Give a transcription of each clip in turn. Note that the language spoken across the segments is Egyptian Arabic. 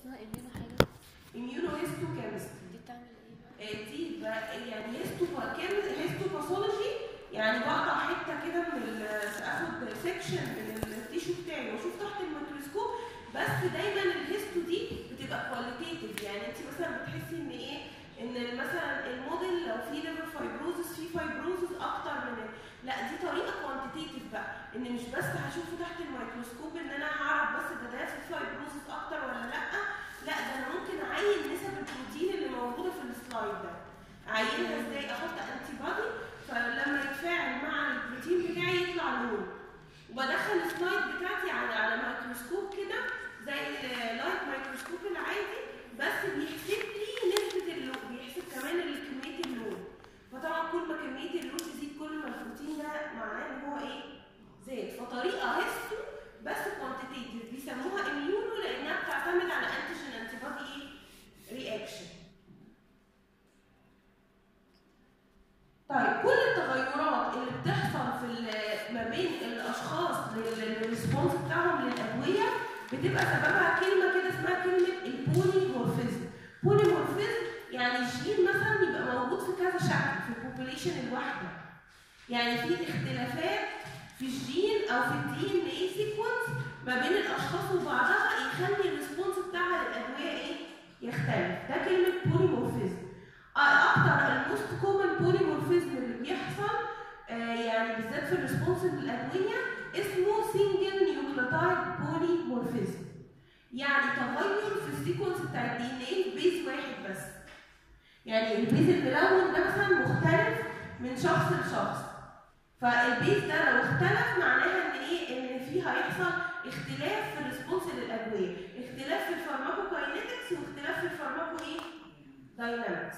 اسمها اميونو حاجه اميونو هيستو كيمستري دي بتعمل ايه بقى؟ دي بقى يعني هيستو هيستو باثولوجي يعني بقطع حته كده من ال- اخد سيكشن من التيشو بتاعي واشوف تحت الميكروسكوب بس دايما الهيستو دي بتبقى كواليتيتيف يعني انت مثلا بتحسي ان ايه ان مثلا الموديل لو في ليفر فايبروزس في فايبروزس اكتر من ال- لا دي طريقه كوانتيتيف بقى ان مش بس هشوفه تحت الميكروسكوب ان انا هعرف بس ده ده في فايبروزس اكتر ولا لا لا ده انا ممكن اعين نسب البروتين اللي موجوده في السلايد ده اعينها ازاي احط انتي بادي فلما يتفاعل مع البروتين بتاعي يطلع لون وبدخل السلايد بتاعتي على على ميكروسكوب كده زي اللايت ميكروسكوب العادي بس بيحسب لي نسبه اللون بيحسب كمان ال- كميه اللون فطبعا كل ما كميه اللون تزيد كل ما البروتين ده معناه ان هو ايه زاد فطريقه هيستو بس كوانتيتيف بيسموها اميونو لانها بتعتمد على انتيجين انتي بادي ايه رياكشن طيب كل التغيرات اللي بتحصل في ال- ما بين الاشخاص للريسبونس بتاعهم للادويه بتبقى سببها كلمه كده اسمها كلمه البوليمورفيزم بوليمورفيزم يعني الجين مثلا يبقى موجود في كذا شكل في البوبوليشن الواحده يعني في اختلافات في الجين او في الدي ان اي سيكونس ما بين الاشخاص وبعضها يخلي الريسبونس بتاعها للادويه ايه يختلف ده كلمه بوليمورفيزم اكتر الموست كومن بوليمورفيزم اللي بيحصل آه، يعني بالذات في الريسبونس للادويه اسمه سنجل نيوكليوتايد بوليمورفيزم يعني تغير في السيكونس بتاع الدي ان اي في بيز واحد بس يعني البيز الملون ده مثلا مختلف من شخص لشخص فالبيز ده لو اختلف معناها ان ايه ان في هيحصل اختلاف في الريسبونس للادويه اختلاف في الفارماكوكاينetics واختلاف في الفارماكو ايه داينامكس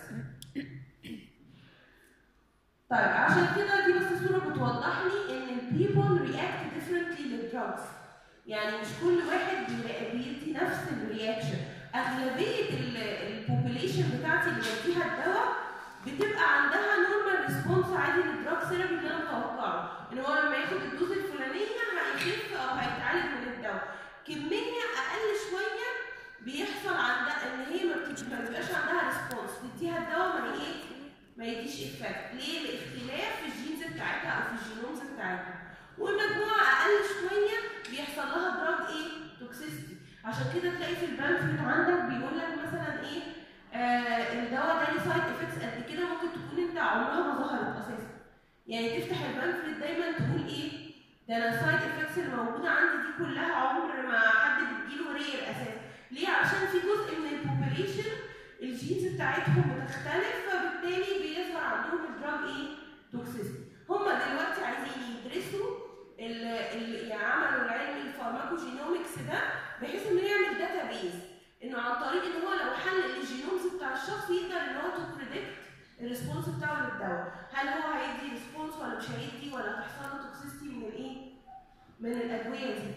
طيب عشان كده دي بس صوره بتوضح لي ان البيبل رياكت ديفرنتلي للدراجز يعني مش كل واحد بي- بيدي نفس الرياكشن اغلبيه البوبوليشن بتاعتي اللي بديها الدواء بتبقى عندها نورمال ريسبونس عادي للدراج ثيرابي اللي انا متوقعه ان هو لما ياخد الدوز الفلانيه هيخف او هيتعالج من الدواء كميه اقل شويه بيحصل عندها ان هي ما بتبقاش ما بيبقاش عندها ريسبونس تديها الدواء ما ايه ما يديش افكت ليه لاختلاف في الجينز بتاعتها او في الجينومز بتاعتها والمجموعه اقل شويه بيحصل لها دراج ايه توكسيستي عشان كده تلاقي في البامفلت عندك بيقول لك مثلا ايه آه الدواء ده ليه سايد افكتس قد كده ممكن تكون انت عمرها ما ظهرت اساسا يعني تفتح البامفلت دايما تقول ايه ده انا السايد افكتس اللي موجوده عندي دي كلها عمر ما حد بيجيله رير اساسا ليه عشان في جزء من البوبوليشن الجينز بتاعتهم بتختلف فبالتالي بيظهر عندهم الدراج ايه توكسيستي هم دلوقتي عايزين يدرسوا ال ال يعني عملوا العلم الفارماكوجينومكس ده بحيث انه يعمل داتا بيز انه عن طريق ان هو لو حلل الجينومز بتاع الشخص يقدر ان هو تو بريدكت الريسبونس بتاعه للدواء هل هو هيدي ريسبونس ولا مش هيدي ولا هتحصل له توكسيستي من الايه من الادويه دي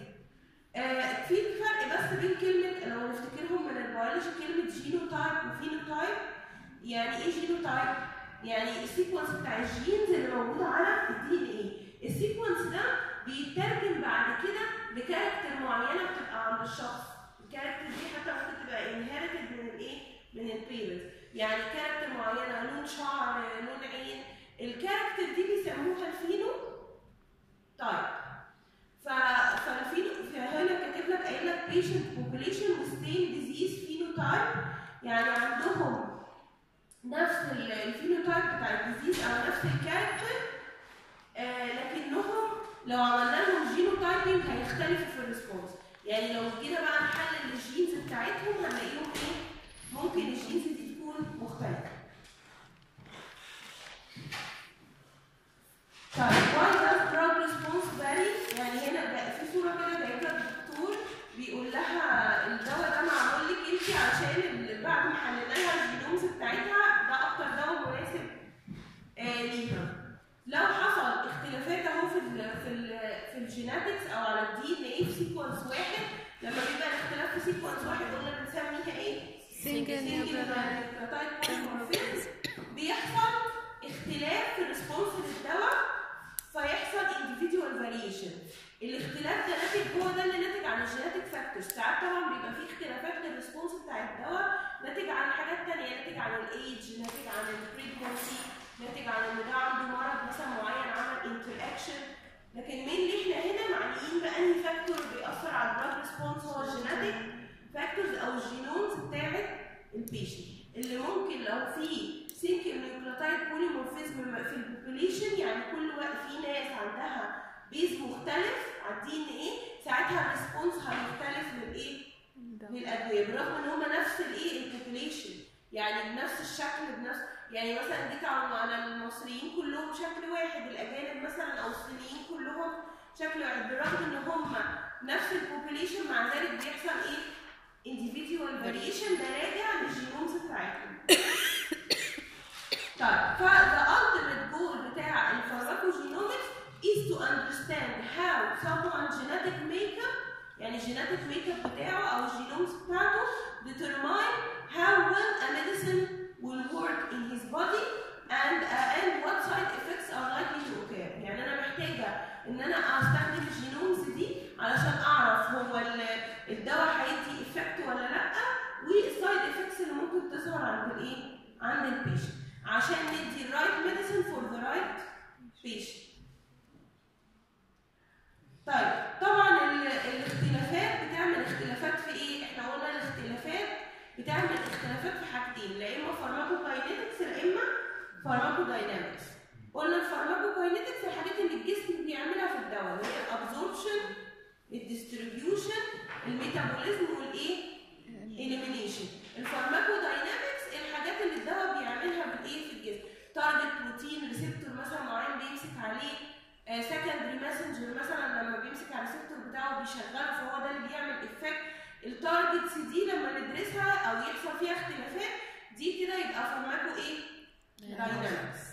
آه في فرق بس بين كلمه لو نفتكرهم من البيولوجي كلمه جينوتايب وفينوتايب يعني ايه جينوتايب يعني السيكونس بتاع الجينز اللي موجوده على الدي ان ايه السيكونس ده بيترجم بعد كده لكاركتر معينه بتبقى عند الشخص الكاركتر دي حتى ممكن تبقى انهيرتد من الايه من البيرنت يعني كاركتر معينه لون شعر لون عين الكاركتر دي بيسموها الفينو تايب ف فالفينو فهنا كاتب لك قايل لك patient population with same disease phenotype يعني عندهم نفس ال- الفينوتايب بتاع الديزيز او نفس الكاركتر آه لكنهم لو عملنا لهم جينوتايبنج هيختلفوا في الريسبونس يعني لو جينا بقى نحلل الجينز بتاعتهم هنلاقيهم ايه ممكن الجينز دي تكون مختلفه طيب why does drug response vary؟ يعني هنا بقى في صورة كده جايبها الدكتور بيقول لها الدواء ده معمول لك انت عشان ال- بعد ما حللنا لها الجينومز بتاعتها ده اكتر دواء مناسب آه ليها. لو حصل اختلافات اهو في ال في ال في الجيناتكس او على الدي ان ايه في سيكونس واحد لما بيبقى الاختلاف في سيكونس واحد قلنا بنسميها ايه؟ Single nucleotide. nucleotide polymorphism. بيحصل اختلاف في الريسبونس للدواء فيحصل individual variation الاختلاف ده ناتج هو ده اللي ناتج عن الجيناتيك فاكتورز ساعات طبعا بيبقى فيه اختلافات للريسبونس بتاع الدواء ناتج عن حاجات تانية ناتج عن الايدج ناتج عن البريجنسي ناتج عن ان ده عنده مرض مثلا معين عمل انتراكشن لكن مين اللي احنا هنا معنيين بأنهي فاكتور بيأثر على الدراج ريسبونس هو الجيناتيك فاكتورز او الجينومز بتاعت البيشنت اللي ممكن لو في سينكل نيوكليوتايد بوليمورفيزم في البوبوليشن يعني كل وقت في ناس عندها بيز مختلف على الدي ان ايه ساعتها الريسبونس هيختلف للايه؟ للادويه بالرغم ان هم نفس الايه البوبوليشن يعني بنفس الشكل بنفس يعني مثلا جيت على على المصريين كلهم شكل واحد الاجانب مثلا او الصينيين كلهم شكل واحد بالرغم ان هم نفس البوبوليشن مع ذلك بيحصل ايه؟ individual variation ده راجع للجينومز بتاعتهم. طيب ف the ultimate goal بتاع الفارماكوجينومكس is to understand how someone genetic makeup يعني genetic makeup بتاعه او الجينومز بتاعته determine how well a medicine will work in his body and uh, and what side effects are likely to occur يعني انا محتاجه ان انا استخدم الجينومز دي علشان اعرف هو ال- الدواء هيدي افكت ولا لا والسايد افكتس اللي ممكن تظهر عند الايه عند البيشنت عشان ندي الرايت ميديسن فور ذا رايت بيشنت طيب طبعا ال- الاختلافات بتعمل اختلافات في ايه احنا قلنا الاختلافات بتعمل اختلافات في حاجتين لا اما فارماكوكاينetics لا اما فارماكوداينامكس قلنا الفارماكوكاينetics الحاجات اللي الجسم بيعملها في الدواء اللي هي الابزوربشن الديستريبيوشن الميتابوليزم والايه اليمينيشن الفارماكوداينامكس الحاجات اللي الدواء بيعملها بالايه في الجسم تارجت بروتين ريسبتور مثلا معين بيمسك عليه سكندري ماسنجر مثلا لما بيمسك على الريسبتور بتاعه بيشغله فهو ده اللي بيعمل افكت التارجتس دي لما ندرسها او يحصل فيها اختلافات دي كده يبقى فارماكو ايه؟ داينامكس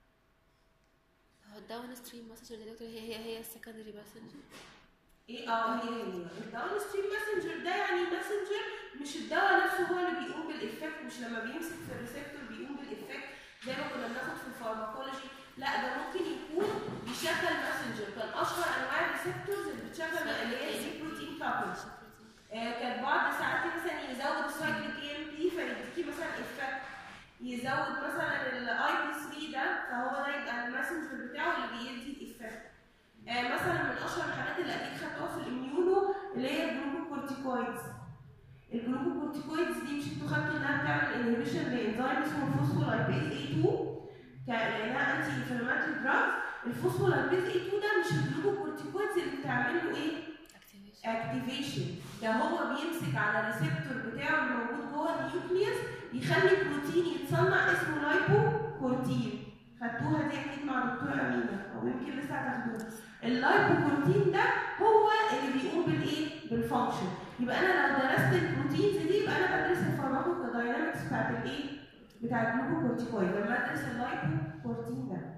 هو الداون ستريم مسج يا دكتور هي هي هي السكندري ماسنجر ايه اه هي هي الداون ستريم ماسنجر ده يعني ماسنجر مش الدواء نفسه هو اللي بيقوم بالافكت مش لما بيمسك في الريسبتور بيقوم بالافكت زي ما كنا بناخد في الفارماكولوجي لا ده ممكن يكون بيشغل ماسنجر كان اشهر انواع الريسبتورز اللي بتشغل اللي هي السي بروتين كابلز كان بعض ساعات مثلا يزود السايكليك اي ام بي فيديكي مثلا افكت يزود مثلا الاي بي 3 ده فهو ده يبقى الماسنجر بتاعه اللي بيدي الافكت آه، مثلا من اشهر الحاجات اللي اكيد خدتوها في الاميونو اللي هي الجلوكوكورتيكويدز الجلوكوكورتيكويدز دي مش انتوا خدتوا انها بتعمل انهبيشن لانزيم اسمه الفوسفولايبيز A2 ك- لانها انتي انفلاماتوري دراجز الفوسفولايبيز A2 ده مش الجلوكوكورتيكويدز اللي بتعمل له ايه؟ اكتيفيشن اكتيفيشن ده هو بيمسك على الريسبتور بتاعه اللي موجود جوه النيوكليوس يخلي بروتين يتصنع اسمه لايبوكورتين خدتوها دي اكيد مع دكتوره امينه او يمكن لسه هتاخدوها اللايبوكورتين ده هو اللي بيقوم بالايه بالفانكشن يبقى انا لو درست البروتينز دي يبقى انا بدرس الفارماكوداينامكس بتاعت الايه بتاع الجلوكوكورتيكويد لما ادرس اللايبوكورتين ده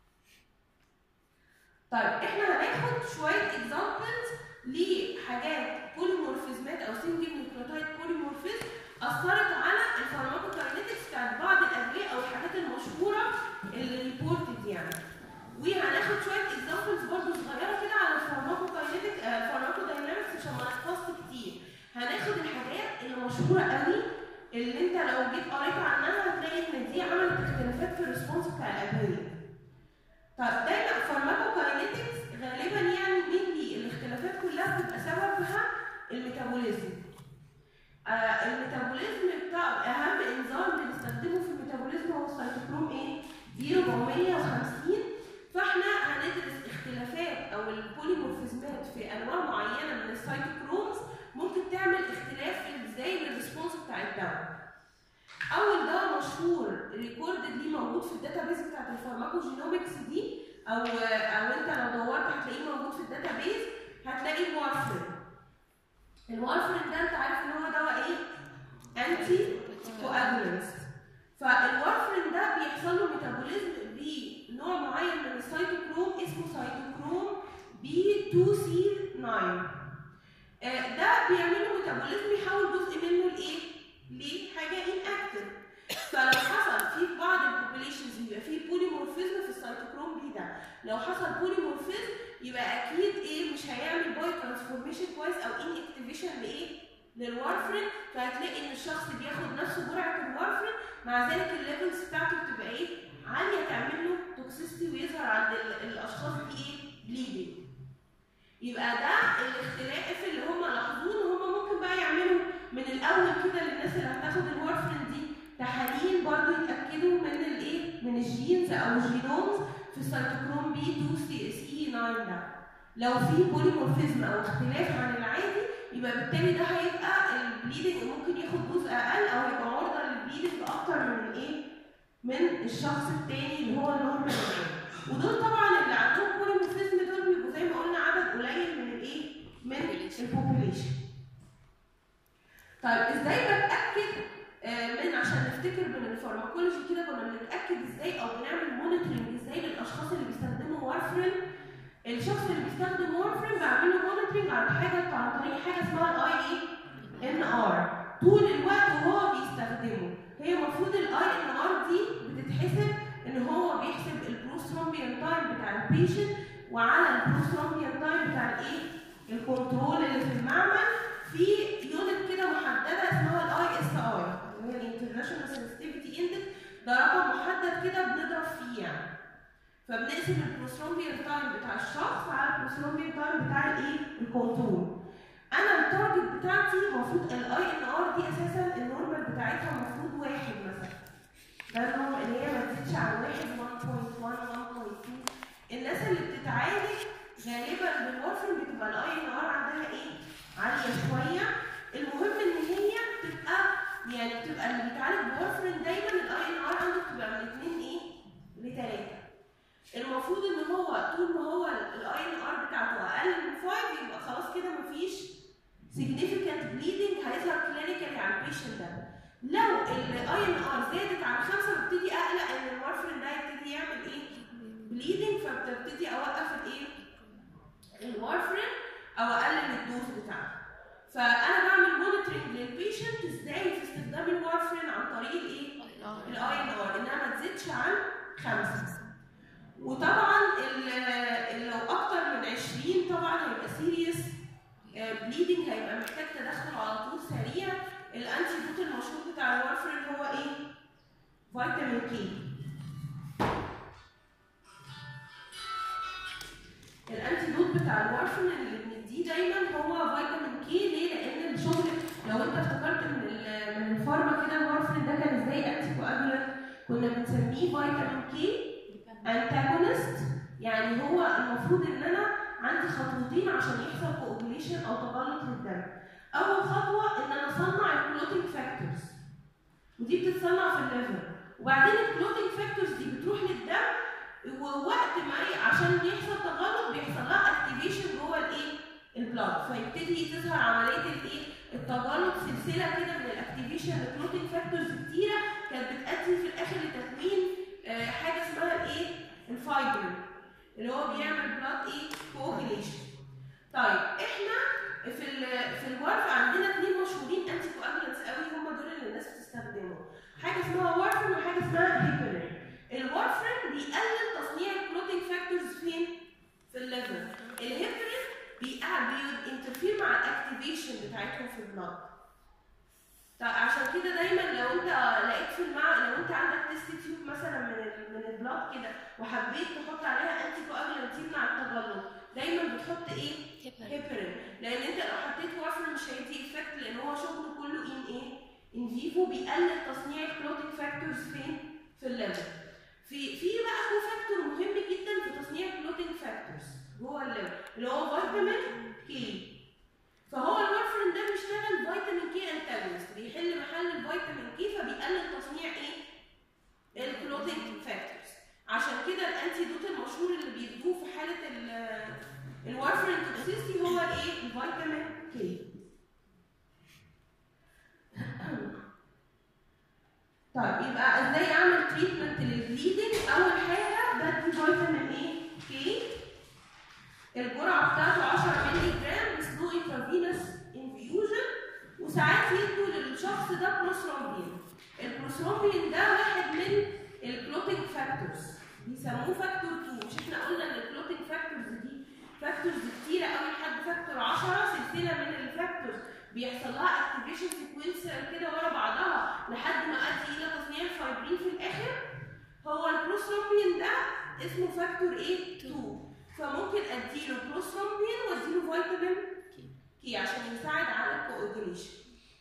طيب احنا هناخد شويه اكزامبلز لحاجات بوليمورفيزمات او سنجل نيوكليوتايد بوليمورفيزم اثرت على الفارماكوكاينetics بتاعت بعض الادويه او الحاجات المشهوره اللي ريبورتد يعني وهناخد شويه اكزامبلز برضو صغيره كده على الفارماكوكاينetics الفارماكوداينامكس عشان ما نحفظش كتير هناخد الحاجات اللي مشهوره قوي اللي انت لو جيت قريت عنها هتلاقي ان دي عملت اختلافات في الريسبونس بتاع الادويه طيب دايما فارماكوكاينetics غالبا يعني مينلي الاختلافات كلها بتبقى سببها الميتابوليزم آه الميتابوليزم بتاع اهم انزيم بنستخدمه في الميتابوليزم هو السيتوكروم ايه؟ دي 450 فاحنا هندرس اختلافات او البوليمورفيزمات في انواع معينه من السيتوكرومز ممكن تعمل اختلاف في ازاي الريسبونس بتاع الدواء. اول دواء مشهور ريكوردد ليه موجود في الداتابيز بتاعت الفارماكوجينومكس دي او او انت لو دورت هتلاقيه موجود في الداتابيز هتلاقي الوارفرين الوارفرين ده انت عارف ان هو دواء ايه انتي كواجولانس فالوارفرين ده بيحصل له ميتابوليزم بنوع معين من السيتوكروم اسمه سيتوكروم بي 2 سي 9 آه، ده بيعمل له ميتابوليزم يحول جزء منه لايه؟ لحاجه انكتف فلو حصل في بعض البوبوليشنز بيبقى فيه بوليمورفيزم في السيتوكروم بي ده لو حصل بوليمورفيزم يبقى اكيد ايه مش هيعمل باي ترانسفورميشن كويس او ان اكتيفيشن لايه؟ للوارفرين فهتلاقي ان الشخص بياخد نفس جرعه الوارفرين مع ذلك الليفلز بتاعته بتبقى ايه عاليه تعمل له توكسيستي ويظهر عند ال- الاشخاص دي ايه بليدنج يبقى ده الاختلاف اللي هم لاحظوه هم ممكن بقى يعملوا من الاول كده للناس اللي هتاخد الوارفرين دي تحاليل برضو يتاكدوا من الايه من الجينز او الجينومز في السيتوكروم بي 2 سي اس اي 9 ده لو في بوليمورفيزم او اختلاف عن العادي يبقى بالتالي ده هيبقى البليدنج ممكن ياخد جزء اقل او هيبقى عرضه للبليدنج اكتر من ايه من الشخص التاني اللي هو النورمال ودول طبعا اللي عندهم بوليمورفيزم دول بيبقوا زي ما قلنا عدد قليل من الايه من البوبوليشن طيب ازاي بتاكد آه، من عشان نفتكر من الفارماكولوجي كده كنا بنتاكد ازاي او بنعمل مونيتورنج ازاي للاشخاص اللي بيستخدموا وارفرين الشخص اللي بيستخدم وارفرين بعمل له مونيتورنج عن حاجه عن طريق حاجه اسمها الاي اي ان ار طول الوقت وهو بيستخدمه هي المفروض الاي ان ار دي بتتحسب ان هو بيحسب البروسترومبيان تايم بتاع البيشنت وعلى البروسترومبيان تايم بتاع الايه الكنترول اللي في المعمل في يونت كده محدده اسمها الاي اس اي اللي هي الانترناشونال سنسيتيفيتي اندكس ده رقم محدد كده بنضرب فيه يعني فبنقسم البروسترومبيان تايم بتاع الشخص على البروسترومبيان تايم بتاع الايه الكنترول انا التارجت بتاعتي المفروض الاي ان ار دي اساسا النورمال بتاعتها المفروض واحد مثلا ده النورمال اللي هي ما تزيدش عن واحد 1.1 1.2 الناس اللي بتتعالج غالبا بالورفين بتبقى الاي ان ار عندها ايه عاليه شويه المهم ان هي تبقى يعني بتبقى اللي بيتعالج بورفين دايما الاي ان ار عنده بتبقى من 2 ايه لثلاثه المفروض ان هو طول ما هو الاي ان ار بتاعته اقل من 5 يبقى خلاص كده مفيش significant bleeding هيظهر كلينيكالي على البيشنت ده لو الاي ان ار زادت عن 5 ببتدي اقلق ان الورفرين ده يبتدي يعمل ايه bleeding فبتبتدي اوقف الايه الورفرين او اقلل الدوز بتاعته فانا بعمل مونيتورنج للبيشنت ازاي في استخدام الورفرين عن طريق الايه الاي ان ار انها ما تزيدش عن خمسة وطبعا ال- ال- لو اكتر من 20 طبعا هيبقى سيريس بليدنج هيبقى محتاج تدخل على طول سريع الانتي دوت المشهور بتاع الورفرين هو ايه؟ فيتامين كي الانتي دوت بتاع الورفرين اللي بنديه دايما هو فيتامين كي ليه؟ لان الشغل لو انت افتكرت من ال- من الفارما كده الورفرين ده كان ازاي انتي كواجولانت كنا بنسميه فيتامين كي انتاجونست يعني هو المفروض ان انا عندي خطوتين عشان يحصل كوagulation او تجلط للدم اول خطوه ان انا اصنع الكلوتينج فاكتورز ودي بتتصنع في الليفر وبعدين الكلوتينج فاكتورز دي بتروح للدم ووقت ما ي- عشان يحصل تجلط بيحصل لها اكتيفيشن جوه الايه البلاد فيبتدي تظهر عمليه الايه التجلط سلسله كده من الاكتيفيشن لكلوتينج فاكتورز كتيره كانت بتؤدي في الاخر لتكوين آه، حاجه اسمها الايه الفايبر اللي هو بيعمل بلاد ايه كوagulation طيب احنا في ال في الورف عندنا اثنين مشهورين انتي كواجولانتس قوي هم دول اللي الناس بتستخدمهم حاجه اسمها وارفرين وحاجه اسمها هيبرين الوارفرين بيقلل تصنيع الكلوتينج فاكتورز فين في الليفر الهيبرين بينترفير مع الاكتيفيشن بتاعتهم في البلاد طيب عشان كده دايما لو انت لقيت في المع لو انت عندك تيست تيوب مثلا من ال... من البلاد كده وحبيت تحط عليها انتي كواجولانت يمنع التجلط دايما بتحط ايه؟ هيبرين لان انت لو حطيت وافر مش هيدي افكت لان هو شغله كله ان ايه؟ ان فيفو بيقلل تصنيع الكلوتينج فاكتورز فين؟ في الليفر. في في بقى كو فاكتور مهم جدا في تصنيع الكلوتينج فاكتورز جوه الليفر اللي هو فيتامين كي. فهو الورفرين ده بيشتغل فيتامين كي انتاجونست بيحل محل الفيتامين كي فبيقلل تصنيع ايه؟ الكلوتينج فاكتورز. عشان كده الانتي دوت المشهور اللي بيدوه في حاله ال- الوارفرين توكسيستي هو الايه؟ الفيتامين كي. طيب يبقى ازاي اعمل تريتمنت للبليدنج؟ اول حاجه بدي فيتامين ايه؟ كي الجرعه بتاعته 10 مللي جرام بسلو انترفينوس انفيوجن وساعات يدوا للشخص ده بروسرومبين البروسرومبين ده واحد من الكلوتينج فاكتورز بيسموه فاكتور 2 مش احنا قلنا ان الكلوتينج فاكتورز دي فاكتورز كتيره قوي لحد فاكتور 10 سلسله من الفاكتورز بيحصل لها اكتيفيشن سيكونس كده ورا بعضها لحد ما ادي الى تصنيع الفايبرين في الاخر هو البروثرومبين ده اسمه فاكتور ايه 2 فممكن اديله بروثرومبين واديله فيتامين كي عشان يساعد على الكوagulation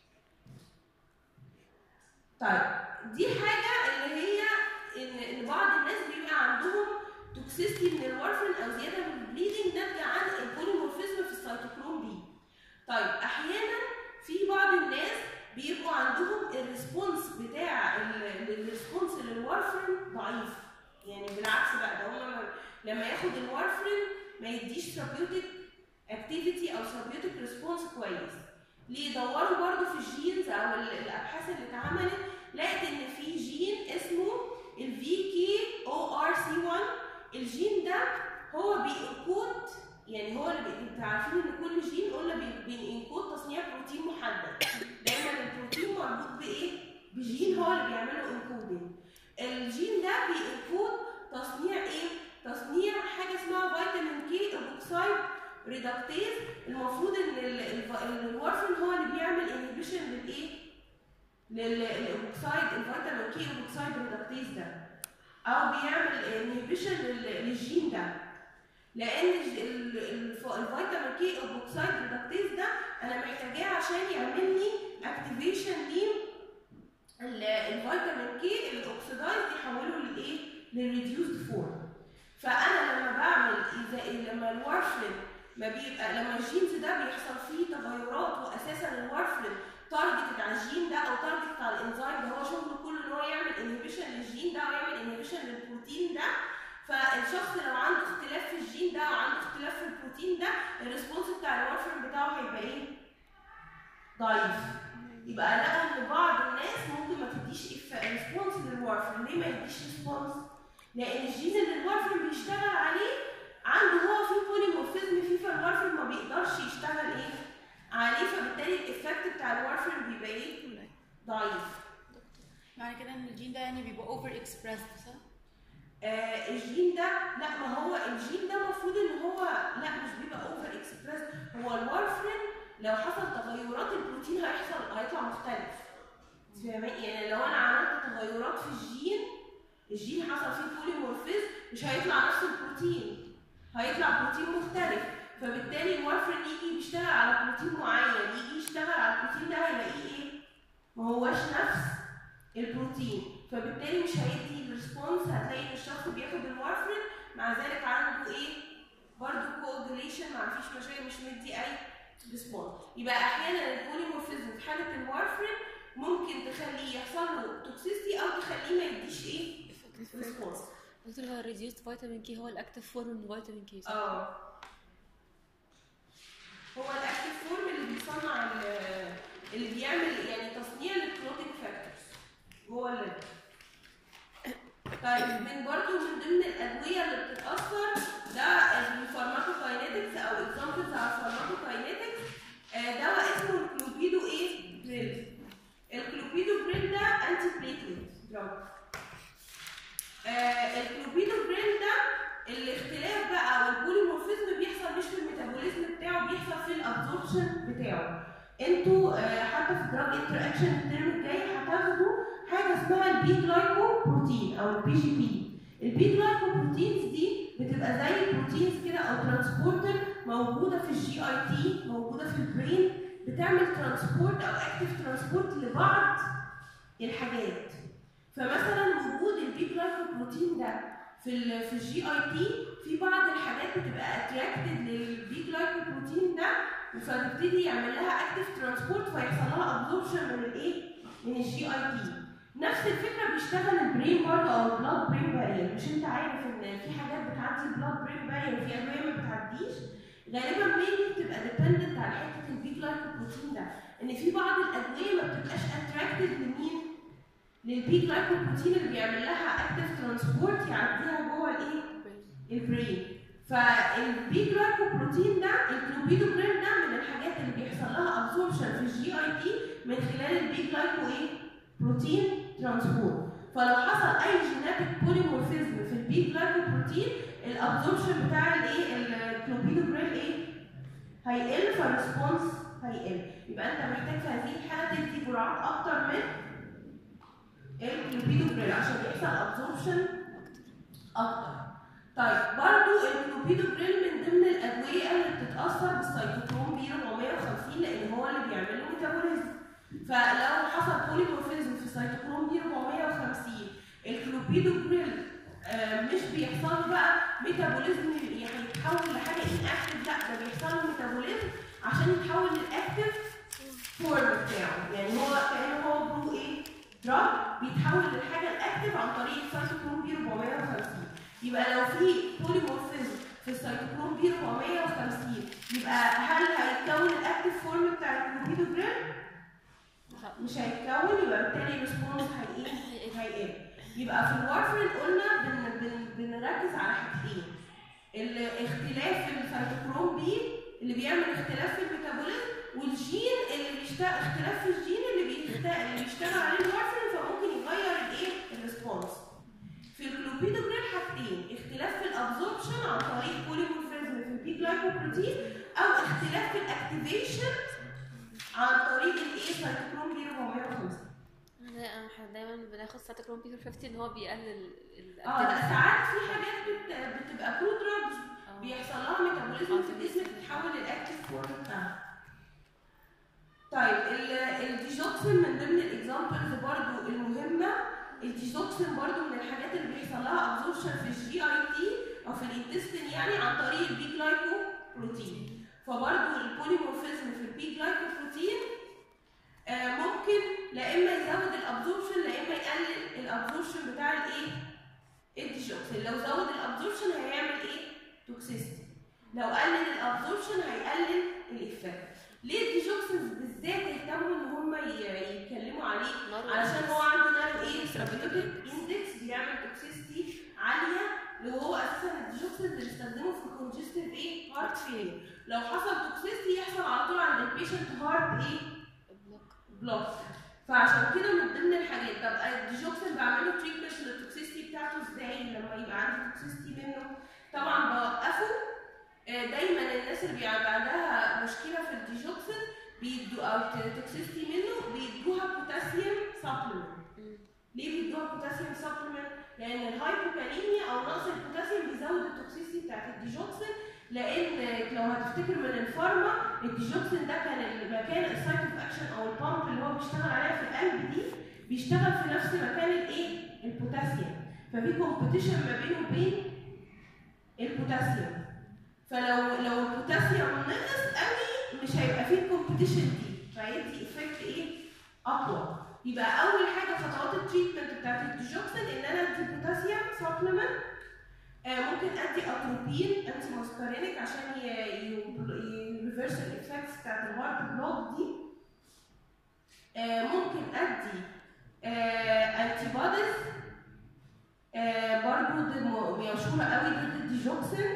طيب دي حاجه اللي هي ان ان بعض الناس بيبقى عندهم توكسيستي من الورفرين او زياده من البليدنج ناتجه عن البوليمورفيزم في السيتوكروم بي طيب احيانا في بعض الناس بيبقوا عندهم الريسبونس بتاع الريسبونس للورفرين ضعيف يعني بالعكس بقى ده هم لما ياخد الورفرين ما يديش ثيرابيوتيك اكتيفيتي او ثيرابيوتيك ريسبونس كويس ليه دوروا برضو في الجينز او ال- الابحاث اللي اتعملت لقت ان في جين اسمه الفي كي او ار سي 1 الجين ده هو بينكود يعني هو اللي بي- انتوا عارفين ان كل جين قلنا بي- بينكود تصنيع بروتين محدد دايما البروتين مربوط بايه؟ بجين هو اللي بيعمله انكودنج الجين ده بينكود تصنيع ايه؟ تصنيع حاجه اسمها فيتامين كي اوكسايد ريدكتيز المفروض ان ال- الف- ال- الورفين هو اللي بيعمل انهبيشن للايه؟ للاوكسايد الفيتامين كي اوكسايد ريدكتيز ده او بيعمل انهبيشن للجين ده لان الج- ال- الف- الفيتامين كي اوكسايد ريدكتيز ده انا محتاجاه عشان يعمل لي اكتيفيشن للفيتامين كي الاوكسيدايز يحوله للايه؟ للريديوسد فورم فانا لما بعمل اذا لما الورفرين ما بيبقى لما الجينز ده بيحصل فيه تغيرات واساسا الورفرين تارجتد على الجين ده او تارجتد على الانزيم ده هو شغله كله ان هو يعمل انهبيشن للجين ده ويعمل انهبيشن للبروتين ده فالشخص لو عنده اختلاف في الجين ده وعنده اختلاف في البروتين ده الريسبونس بتاع الورفرين بتاعه هيبقى ايه؟ ضعيف يبقى لقوا ان بعض الناس ممكن ما تديش ريسبونس للورفرين ليه ما يديش ريسبونس؟ لان الجين اللي الورفرين بيشتغل عليه عنده هو في بوليمورفيزم فيه فالورفرين ما بيقدرش يشتغل ايه؟ عليه فبالتالي الايفكت بتاع الورفرين بيبقى ايه؟ ضعيف. معنى كده ان الجين ده يعني بيبقى اوفر اكسبريسد صح؟ آه الجين ده لا ما هو الجين ده المفروض ان هو لا مش بيبقى اوفر اكسبريس هو الورفرين لو حصل تغيرات البروتين هيحصل هيطلع مختلف. فاهمين؟ يعني لو انا عملت تغيرات في الجين الجين حصل فيه بوليمورفيزم مش هيطلع نفس البروتين هيطلع بروتين مختلف فبالتالي الورفرين يجي يشتغل على بروتين معين يجي يشتغل على البروتين ده هيلاقيه ايه؟ ما هواش نفس البروتين فبالتالي مش هيدي الريسبونس هتلاقي ان الشخص بياخد الورفرين مع ذلك عنده ايه؟ برضه كوجوليشن ما فيش مشاكل مش مدي اي ريسبونس يبقى احيانا البوليمورفيزم في حاله الورفرين ممكن تخليه يحصل له توكسيستي او تخليه ما يديش ايه؟ ريسبونس دكتور هو الريديوست فيتامين كي هو الاكتف فورم من فيتامين كي صح؟ اه هو الاكتيف فورم اللي بيصنع ال- اللي بيعمل يعني تصنيع الكلوتيك فاكتورز جوه الليفر طيب من برضه من ضمن الادويه اللي بتتاثر ده الفارماكوكاينetics او اكزامبلز على الفارماكوكاينetics آه، دواء اسمه الكلوبيدو ايه؟ بريل الكلوبيدو بريل ده انتي بليتلت دراج آه، الكلوبيدو بريل ده الاختلاف بقى والبوليمورفيزم بيحصل مش في الميتابوليزم بتاعه بيحصل في الابزوربشن بتاعه انتوا آه، حتى في دراج انتر اكشن الترم الجاي هتاخدوا حاجه اسمها البي جلايكو بروتين او البي جي بي البي جلايكو بروتينز دي بتبقى زي بروتينز كده او ترانسبورتر موجوده في الجي اي تي موجوده في البرين بتعمل ترانسبورت او اكتف ترانسبورت لبعض الحاجات فمثلا وجود البي جلايكوبروتين ده في ال في الجي اي تي في بعض الحاجات بتبقى اتراكتد للبي جلايكوبروتين ده فبتبتدي يعمل لها اكتف ترانسبورت فيحصل لها ابزوربشن من الايه؟ من الجي اي تي نفس الفكره بيشتغل البرين برضه او البلاد برين بارير مش انت عارف ان في حاجات بتعدي البلاد برين بارير وفي ادويه ما بتعديش غالبا مينلي بتبقى ديبندنت على حته البي جلايكوبروتين ده ان في بعض الادويه ما بتبقاش اتراكتد لمين؟ للبي جلايكوبروتين اللي بيعمل لها اكتف ترانسبورت يعديها جوه الايه؟ البرين فالبي جلايكوبروتين ده الكلوبيدوجرين ده من الحاجات اللي بيحصل لها ابزوربشن في الجي اي تي من خلال البي جلايكو ايه؟ بروتين ترانسبورت فلو حصل اي جيناتيك بوليمورفيزم في البي جلايكوبروتين الابزوربشن بتاع الايه؟ الكلوبيدوجرين ايه؟ هيقل فالريسبونس هيقل يبقى انت محتاج في هذه الحاله تدي جرعات اكتر من الكلوبيدوجريل عشان يحصل ابزوربشن اكتر طيب برضو الكلوبيدوجريل من ضمن الادويه اللي بتتاثر بالسيتوكروم بي 450 لان هو اللي بيعمل له ميتابوليزم فلو حصل بوليمورفيزم في السيتوكروم بي 450 الكلوبيدوجريل آه، مش بيحصل له بقى ميتابوليزم هيتحول لحاجه ان اكتف لا ده بيحصل له ميتابوليزم عشان يتحول للاكتف فورم بتاعه يعني هو كانه هو برو ايه دراج بيتحول للحاجه الاكتف عن طريق السيتوكروم بي 450 يبقى لو في بوليمورفيزم في السيتوكروم بي 450 يبقى هل هيتكون الاكتف فورم بتاع الكلوبيدوجريل؟ مش هيتكون يبقى بالتالي الريسبونس هي ايه؟ هيقل يبقى في الوارفرين قلنا بن بن بنركز على حاجتين الاختلاف في السيتوكروم بي اللي بيعمل اختلاف في الميتابوليزم والجين اللي بيشتغل اختلاف في الجين اللي بيشتغل اللي بيشتغل عليه الوارفرين فممكن يغير الايه؟ الريسبونس في الكلوبيدوجريل حاجتين اختلاف في الابزوربشن عن طريق بوليمورفيزم في البي جلايكوبروتين او اختلاف في الاكتيفيشن عن طريق الايه سيتوكروم بي 450 ده احنا دايما بناخد ساتيكروم بي 50 ان هو بيقلل ال اه لا ساعات في حاجات بت- بتبقى برو دراجز آه. بيحصل لها ميتابوليزم في الجسم بتتحول للاكتيف فورم بتاعها طيب ال- الديجوكسين من ضمن الاكزامبلز برضو المهمه الديجوكسين برضو من الحاجات اللي بيحصل لها ابزوربشن في الجي اي تي او في الانتستين يعني عن طريق البي جلايكو بروتين فبرضو البوليمورفيزم في البي جلايكو بروتين آه، ممكن لا اما يزود الابزوربشن لا اما يقلل الابزوربشن بتاع الايه الديجوكسين لو زود الابزوربشن هيعمل ايه توكسيستي لو قلل الابزوربشن هيقلل الايفكت ليه الديجوكسين بالذات يهتموا ان هم ي- يتكلموا عليه نار علشان هو عنده نانو ايه ثيرابيوتيك اندكس بيعمل توكسيستي عاليه وهو اساسا الديجوكسين اللي بيستخدمه في الكونجستيف ايه هارت فيلير لو حصل توكسيستي يحصل على طول عند البيشنت هارت ايه بلوك بلوك فعشان كده من ضمن الحاجات طب الديجوكسين بعمل له تريتمنت للتوكسيستي بتاعته ازاي لما يبقى عندي توكسيستي منه طبعا بوقفه آه، دايما الناس اللي بيبقى عندها مشكله في الديجوكسين بيدوا او توكسيستي منه بيدوها بوتاسيوم سبلمنت ليه بيدوها بوتاسيوم سبلمنت لان الهايبوكاليميا او نقص البوتاسيوم بيزود التوكسيستي بتاعت الديجوكسين لان لو هتفتكر من الفارما الديجوكسين ده كان المكان السايت اوف اكشن او البامب اللي هو بيشتغل عليها في القلب دي بيشتغل في نفس مكان الايه البوتاسيوم ففي كومبيتيشن ما بينه وبين البوتاسيوم فلو لو البوتاسيوم نقص قوي مش هيبقى فيه الكومبيتيشن دي فيدي افكت ايه اقوى يبقى اول حاجه خطوات التريتمنت بتاعت الديجوكسين ان انا ادي بوتاسيوم سبلمنت آه ممكن ادي اتروبين انتي ماسكارينيك عشان يريفرس الايفكتس بتاعت الهارت بلوك دي آه ممكن ادي انتي بوديز آه برضو دي م- مشهوره قوي ضد الديجوكسين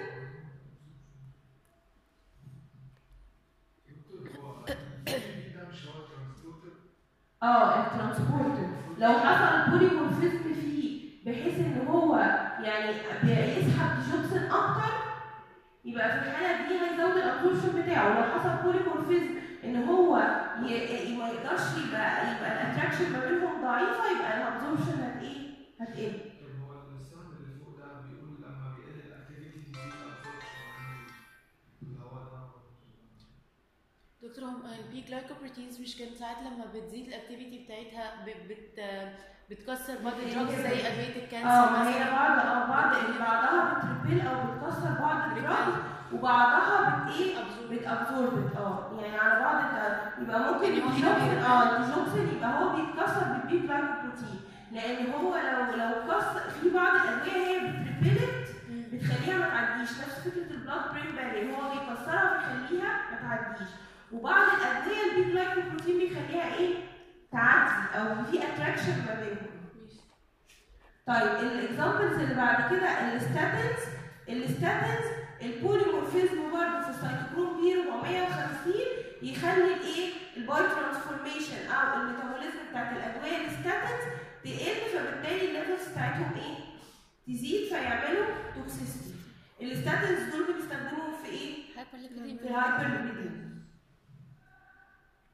ده مش هو ترانسبورتر اه الترانسبورتر لو حصل بوليمورفيزم فيه بحيث ان هو يعني بيسحب ديجوكسين اكتر يبقى في الحاله دي هيزود الابزوربشن بتاعه لو حصل بوليمورفيزم ان هو ي... ي- ما يقدرش يبقى يبقى الاتراكشن ما بينهم ضعيفه يبقى الابزوربشن هت ايه؟ هتقل طب هو السهم اللي فوق ده بيقول لما بيقل الاكتيفيتي بيزيد الابسوربشن اللي هو ده دكتور هم البي جلايكوبروتينز مش كانت ساعات لما بتزيد الاكتيفيتي بتاعتها ب- بت بتكسر بعض الدراجز زي ادويه الكانسر اه ما هي مثلا بعض اه بعض بعضها بتريبيل او بتكسر بعض الدراجز وبعضها بت ايه؟ Absorb. بتابزورب اه يعني على بعض الت- يبقى ممكن يعني هو هنا الديجوكسين بيبقى- اه الديجوكسين يبقى هو بيتكسر بالبي جلايكوبروتين لان هو لو لو كسر في بعض الادويه هي بتريبيلت بتخليها ما تعديش نفس فكره البلاد برين بارير هو بيكسرها ويخليها ما تعديش وبعض الادويه البي جلايكوبروتين بيخليها ايه تعدي او في اتراكشن ما بينهم طيب الاكزامبلز اللي بعد كده الستاتنز الستاتنز البوليمورفيزم برضه في السيتوكروم بي 450 يخلي الايه الباي ترانسفورميشن او الميتابوليزم بتاعت الادويه الستاتنز تقل فبالتالي الليفلز بتاعتهم ايه تزيد فيعملوا توكسيستي الستاتنز دول بنستخدمهم في ايه هايبر في الهايبر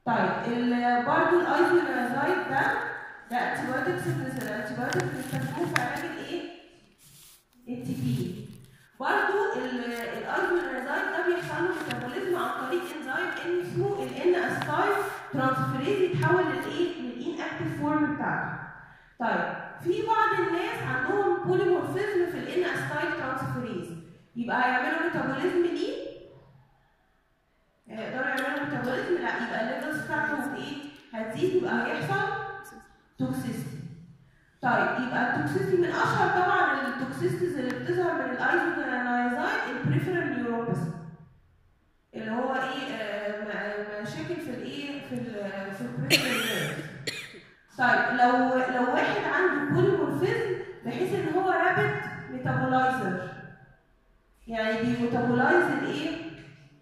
طيب ال- برضو الايزونازايد ده ده انتيبيوتكس الانتيبيوتكس بنستخدمه في علاج الايه؟ التي بي برضو الايزونازايد ده بيحصل له ميتابوليزم عن طريق انزيم اسمه الان استايل ترانسفيريز يتحول للايه؟ للان اكتيف فورم بتاعته. طيب في بعض الناس عندهم بوليمورفيزم في الان استايل ترانسفيريز يبقى هيعملوا ميتابوليزم ليه هيقدروا يعملوا ميتابوليزم لا يبقى الليفلز بتاعتهم ايه هتزيد يبقى هيحصل توكسيستي طيب يبقى التوكسيستي من اشهر طبعا التوكسيستيز اللي بتظهر من الايزونايزايد البريفرال نيوروباثي اللي هو ايه آه، م- مشاكل في الايه في ال في البريفرال طيب لو لو واحد عنده بوليمورفيزم بحيث ان هو رابد ميتابولايزر يعني بيميتابولايز الايه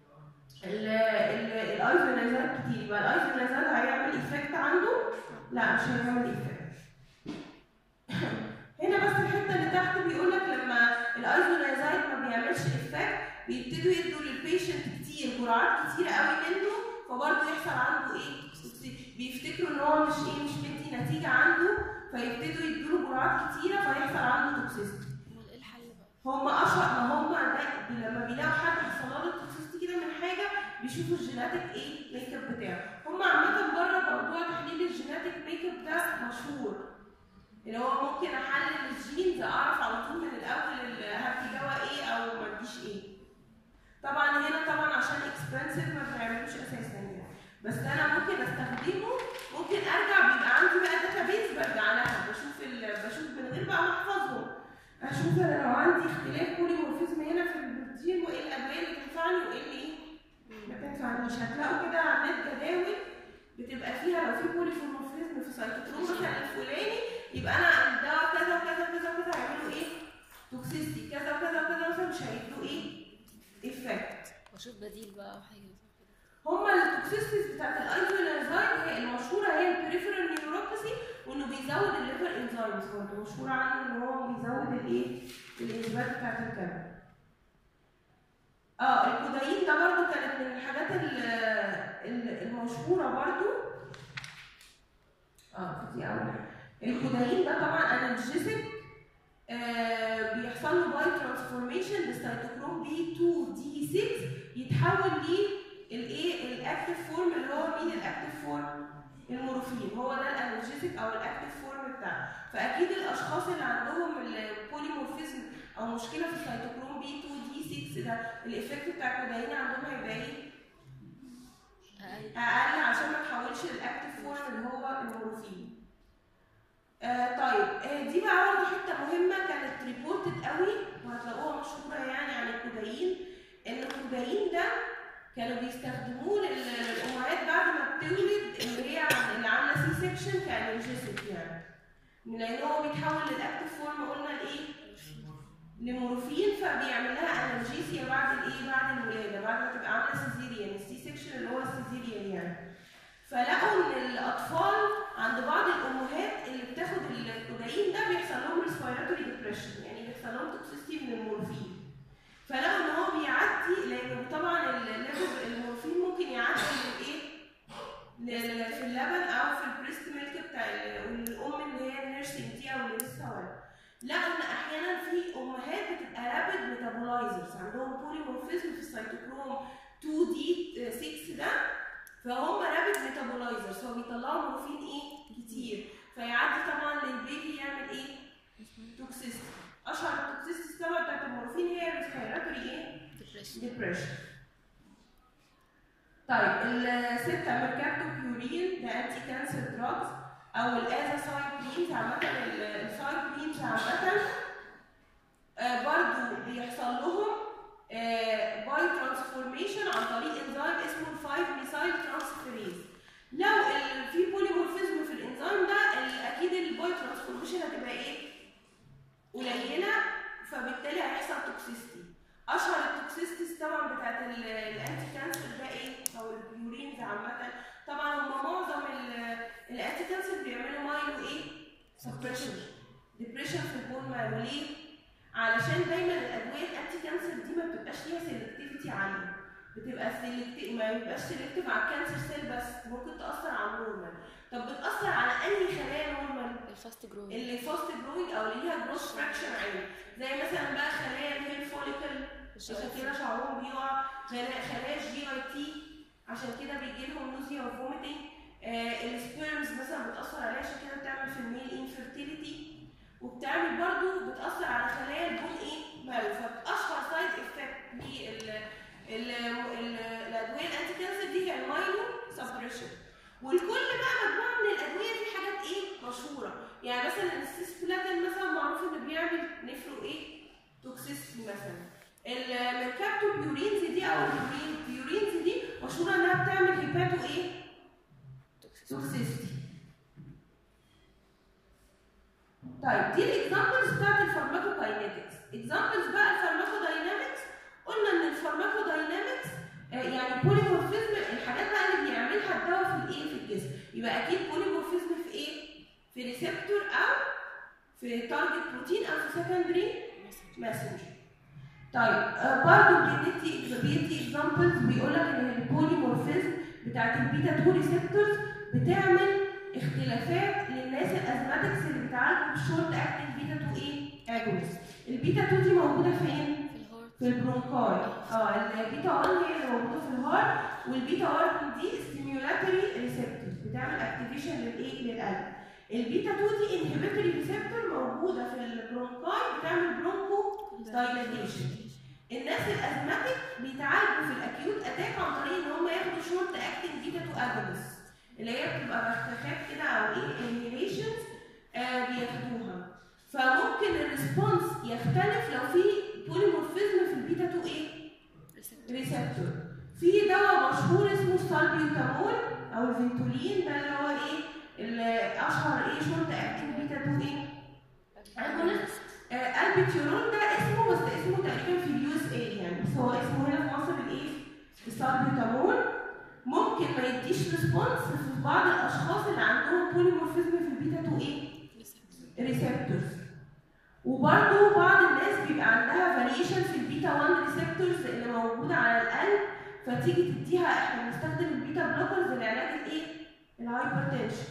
الايزونازات كتير يبقى الايزونازات هيعمل ايفكت عنده لا مش هيعمل ايفكت هنا بس الحته اللي تحت بيقول لك لما الايزونازايد ما بيعملش ايفكت بيبتدوا يدوا للبيشنت كتير جرعات كتيره قوي منه فبرضه يحصل عنده ايه بيفتكروا ان هو مش ايه مش مدي نتيجه عنده فيبتدوا يدوا له جرعات كتيره فيحصل عنده توكسيستي امال ايه الحل بقى؟ هم اشهر ما هم ده لما بيلاقوا حد حصل له توكسيستي كده من حاجه بيشوفوا الجيناتيك ايه ميك اب بتاعه هم عامه بره موضوع تحليل الجيناتيك ميك اب ده مشهور اللي هو ممكن احلل الجينز اعرف على طول من الاول ال- هدي دواء ايه او ما اديش ايه طبعا هنا طبعا عشان اكسبنسيف ما بنعملوش اساسا يعني بس انا ممكن استخدمه ممكن ارجع بيبقى عندي بقى داتابيز برجع لها بشوف ال... بشوف من غير بقى ما احفظهم اشوف انا لو عندي اختلاف بوليمورفيزم هنا في البروتين وايه الادويه اللي تنفعني وايه اللي ايه ما تنفعنيش هتلاقوا كده على النت جداول بتبقى فيها لو في بوليمورفيزم في سايتوكروم مثلا الفلاني يبقى انا الدواء كذا وكذا وكذا وكذا هيعملوا ايه توكسيستي كذا وكذا وكذا مثلا مش هيدوا ايه افكت واشوف بديل بقى او حاجه زي كده هما التوكسيستيز بتاعت الايزونازايد هي المشهوره هي البريفرال نيوروباثي وانه بيزود الليفر انزيمز برضه مشهور عنه ان هو بيزود الايه الانزيمات بتاعت الكبد اه الكودايين ده برضه كانت من الحاجات ال- ال- المشهوره برضه اه دي اول حاجه الكودايين ده طبعا انالجيزك آه بيحصل له باي ترانسفورميشن للسيتوكروم بي 2 دي 6 يتحول للايه الاكتيف فورم اللي هو مين الاكتيف فورم المورفين هو ده الانالجيزك او الاكتيف فورم بتاعه فاكيد الاشخاص اللي عندهم البوليمورفيزم او مشكله في السيتوكروم بي 2 دي 6 ده الايفكت بتاع الكودايين عندهم هيبقى ايه اقل اقل عشان ما تحولش للاكتيف فورم اللي هو المورفين آه طيب آه دي بقى برضه حته مهمه كانت ريبورتد قوي وهتلاقوها مشهوره يعني عن الكودايين ان الكودايين ده كانوا بيستخدموه لل- للامهات بعد ما بتولد اللي هي عن- اللي عامله سي سكشن كانالجيسيك يعني لان هو بيتحول للاكتيف فورم قلنا لايه؟ لمورفين فبيعمل لها انالجيسيا بعد الايه؟ بعد الولاده بعد ما تبقى عامله سيزيريان السي سكشن اللي هو السيزيريان يعني فلقوا ان الاطفال عند بعض الامهات اللي بتاخد الكودايين ده بيحصل لهم ريسبيراتوري ديبريشن يعني بيحصل لهم توكسيستي من المورفين فلقوا ان هو بيعدي لان طبعا الليفل المورفين ممكن يعدي للايه؟ لل- في اللبن او في البريست ميلك بتاع ال- الام اللي هي النيرسينج دي او اللي لسه ولد لقوا ان احيانا في امهات بتبقى رابد ميتابولايزرز عندهم بوليمورفيزم في السيتوكروم 2 دي 6 ده فهم رابد ميتابولايزرز فبيطلعوا مورفين ايه كتير فيعدي طبعا للبيبي يعمل ايه توكسيستي اشهر التوكسيستي طبعا بتاعت المورفين هي الريسبيراتوري ايه ديبريشن ديبريشن طيب الستة ميركابتوبيورين ده انتي كانسر دراجز او الازاسايكلينز عامة السايكلينز عامة آه برضو بيحصل لهم باي ترانسفورميشن عن طريق انزيم اسمه 5 ميثايل ترانسفيريز لو ال- في بوليمورفيزم في الانزيم ده ال- اكيد الباي ترانسفورميشن هتبقى ايه؟ قليله فبالتالي هيحصل توكسيستي اشهر التوكسيستيز طبعا بتاعت ال- الانتي كانسر ده ايه او البيورينز عامه طبعا هم معظم ال- الانتي كانسر بيعملوا مايلو ايه سبريشن ديبريشن في البون مارو ليه علشان دايما الادويه الانتي كانسر دي ما بتبقاش ليها سيلكتيفيتي عاليه بتبقى سيلكتيف ما بيبقاش سيلكتيف على الكانسر سيل بس ممكن تاثر على النورمال طب بتاثر على انهي خلايا نورمال الفاست جروينج اللي فاست جروينج او اللي ليها جروث فراكشن عالي زي مثلا بقى خلايا اللي هي الفوليكل عشان كده شعرهم بيقع خلايا خلايا الجي اي تي عشان كده بيجي لهم نوزيا وفوميتنج آه السبيرمز مثلا بتاثر عليها عشان كده بتعمل في الميل انفيرتيليتي وبتعمل برضو بتاثر على خلايا البون ايه مارو فاشهر سايد افكت لل ال- ال- الادويه الانتي كانسر دي هي المايلو سبريشن والكل بقى مجموعه من الادويه في حاجات ايه مشهوره يعني مثلا السيسبلاتين مثلا معروف انه بيعمل نفرو ايه توكسيستي مثلا الميركابتو بيورينز دي او البيورين- بيورينز دي مشهوره انها بتعمل هيباتو ايه توكسيستي طيب دي الاكزامبلز بتاعت الفارماكوكاينetics اكزامبلز بقى الفارماكوداينامكس قلنا ان الفارماكوداينامكس آه، يعني بوليمورفيزم الحاجات بقى اللي بيعملها الدواء في الايه في الجسم يبقى اكيد بوليمورفيزم في ايه في ريسبتور او في تارجت بروتين او في سكندري ماسنجر طيب آه برضه بندي بيدي اكزامبلز بيقول لك ان البوليمورفيزم بتاعت البيتا 2 ريسبتورز بتعمل اختلافات للناس الازماتكس اللي بتعالج بالشورت اكتنج بيتا 2 ايه اجونست البيتا 2 دي موجوده فين؟ في الهارت في البرونكاي اه البيتا 1 هي اللي موجوده في الهارت والبيتا 1 دي ستيميولاتوري ريسبتور بتعمل اكتيفيشن للايه للقلب البيتا 2 دي انهبيتوري ريسبتور موجوده في البرونكاي بتعمل برونكو دايلاتيشن الناس الازماتيك بيتعالجوا في الاكيوت اتاك عن طريق ان هم ياخدوا شورت اكتنج بيتا 2 اجونست اللي هي بتبقى بختخات كده او ايه انهيليشنز آه بياخدوها فممكن الريسبونس يختلف لو في بوليمورفيزم في البيتا 2 ايه ريسبتور في دواء مشهور اسمه السالبيوتامول او الفينتولين ده اللي هو ايه اللي اشهر ايه شورت اكتنج بيتا 2 ايه اجونست آه البيتيورون ده اسمه بس اسمه تقريبا في اليو اس اي يعني بس هو اسمه هنا في مصر الايه السالبيوتامول ممكن ما يديش ريسبونس في بعض الاشخاص اللي عندهم بوليمورفيزم في البيتا 2 ايه ريسبتورز وبرضه بعض الناس بيبقى عندها فاريشن في البيتا 1 ريسبتورز اللي موجوده على القلب فتيجي تديها احنا بنستخدم البيتا بلوكرز لعلاج الايه؟ الهايبرتنشن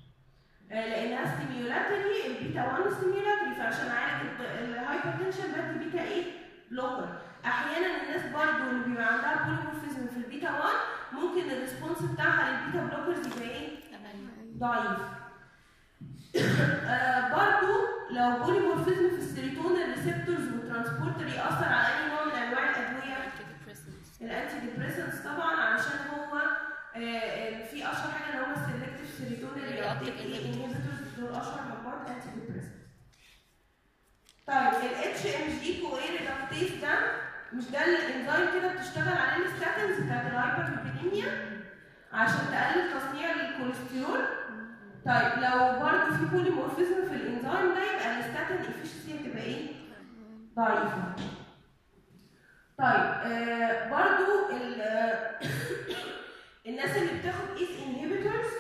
آه، لانها ستيميولاتوري البيتا 1 ستيميولاتوري فعشان اعالج ال- الهايبرتنشن بدي بيتا ايه؟ بلوكر احيانا الناس برضه اللي بيبقى عندها بوليمورفيزم في البيتا 1 ممكن الريسبونس بتاعها للبيتا بلوكرز يبقى ايه؟ ضعيف آه برضو لو بوليمورفيزم في السيروتونين ريسبتورز والترانسبورتر يأثر على أي نوع من أنواع الأدوية الأنتي ديبريسنتس طبعا علشان هو آه، آه، في أشهر حاجة اللي هو السلكتيف سيروتونين ريابتيك انهبيتورز دول أشهر مجموعة أنتي ديبريسنتس طيب ال HMG كوير ريدكتيز ده مش ده الانزيم كده بتشتغل عليه الستاتنز بتاعت الهايبرليبيديميا عشان تقلل تصنيع الكوليسترول طيب لو برضه في بوليمورفيزم في الانزيم ده يبقى الستاتين افشنسي هتبقى ايه؟ ضعيفه. طيب آه برضه ال- آه، الناس اللي بتاخد ايس انهبيتورز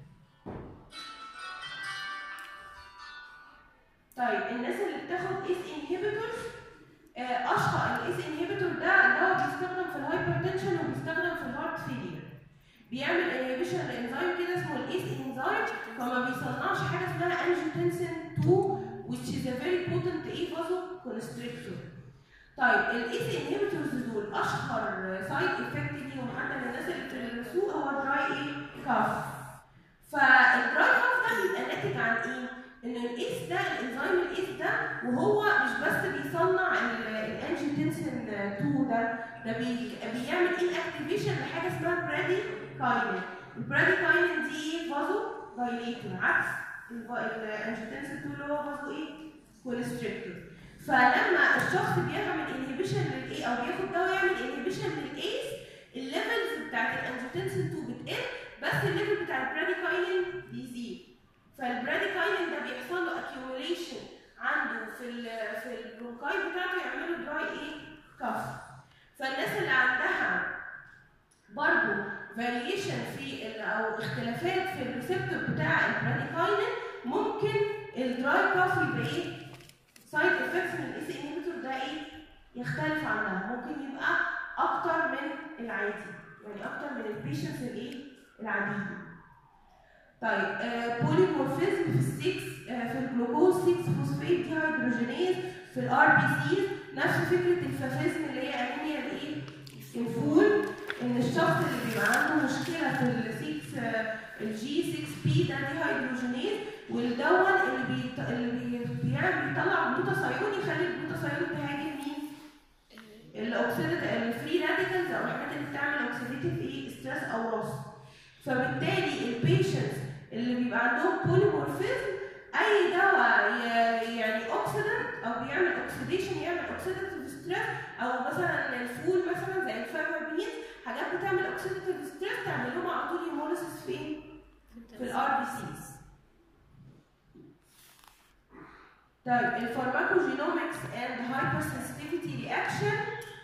طيب الناس اللي بتاخد ايس انهبيتورز اشهر الايس انهبيتور ده دواء بيستخدم في الهايبرتنشن وبيستخدم في الهارت فيلير بيعمل انهبيشن لانزيم كده اسمه الايس انزيم فما بيصنعش حاجه اسمها انجيوتنسين 2 which is a very potent ايه فازو كونستريكتور طيب الايس انهبيتورز دول اشهر سايد افكت ليهم حتى للناس اللي بتدرسوه هو دراي ايه كاف فالدراي كاف ده بيبقى ناتج عن ايه؟ ان الايس ده الانزيم الايس ده وهو مش بس بيصنع الانجيوتنسين 2 ده ده بي- بيعمل ان اكتيفيشن لحاجه اسمها برادي كاينين البرادي كاينين دي ايه فازو دايليتور عكس الانجيوتنسين 2 اللي هو فازو ايه كوليستريكتور فلما الشخص بيعمل انهبيشن للايه او بياخد دواء يعمل انهبيشن للايس الليفلز بتاعت الانجيوتنسين 2 بتقل بس الليفل بتاع البراديكاينين بيزيد فالبراديكاينين ده بيحصل له accumulation عنده في ال في البرونكاي بتاعته يعملوا دراي ايه كف فالناس اللي عندها برضه فاريشن في ال- او اختلافات في الريسبتور بتاع البراديكاينين ممكن الدراي كاف يبقى ايه سايد افكتس من الاس انهبيتور ده ايه يختلف عنها ممكن يبقى اكتر من العادي يعني اكتر من البيشنتس الايه العاديين طيب بوليمورفيزم في السكس آه في الجلوكوز 6 فوسفيت دي هيدروجينيز في الار بي سي نفس فكره الفافيزم اللي هي انيميا الايه الفول ان الشخص اللي بيبقى عنده مشكله في ال 6 الجي 6 بي ده دي هيدروجينيز والدون اللي بيط... اللي بي... بيعمل بيطلع جلوتاثيون يخلي الجلوتاثيون تهاجم مين؟ الاوكسيدات الفري راديكالز او الحاجات اللي بتعمل اوكسيديتيف ايه ستريس او روس فبالتالي البيشنتس اللي بيبقى عندهم بوليمورفيزم اي دواء ي- يعني اوكسيدنت او بيعمل اوكسيديشن يعمل اوكسيديتيف ستريس او مثلا الفول مثلا زي الفافابين حاجات بتعمل اوكسيديتيف ستريس تعمل لهم على طول هيموليسيس فين؟ في الار بي سيز طيب الفارماكوجينومكس اند هايبر سنسيتيفيتي رياكشن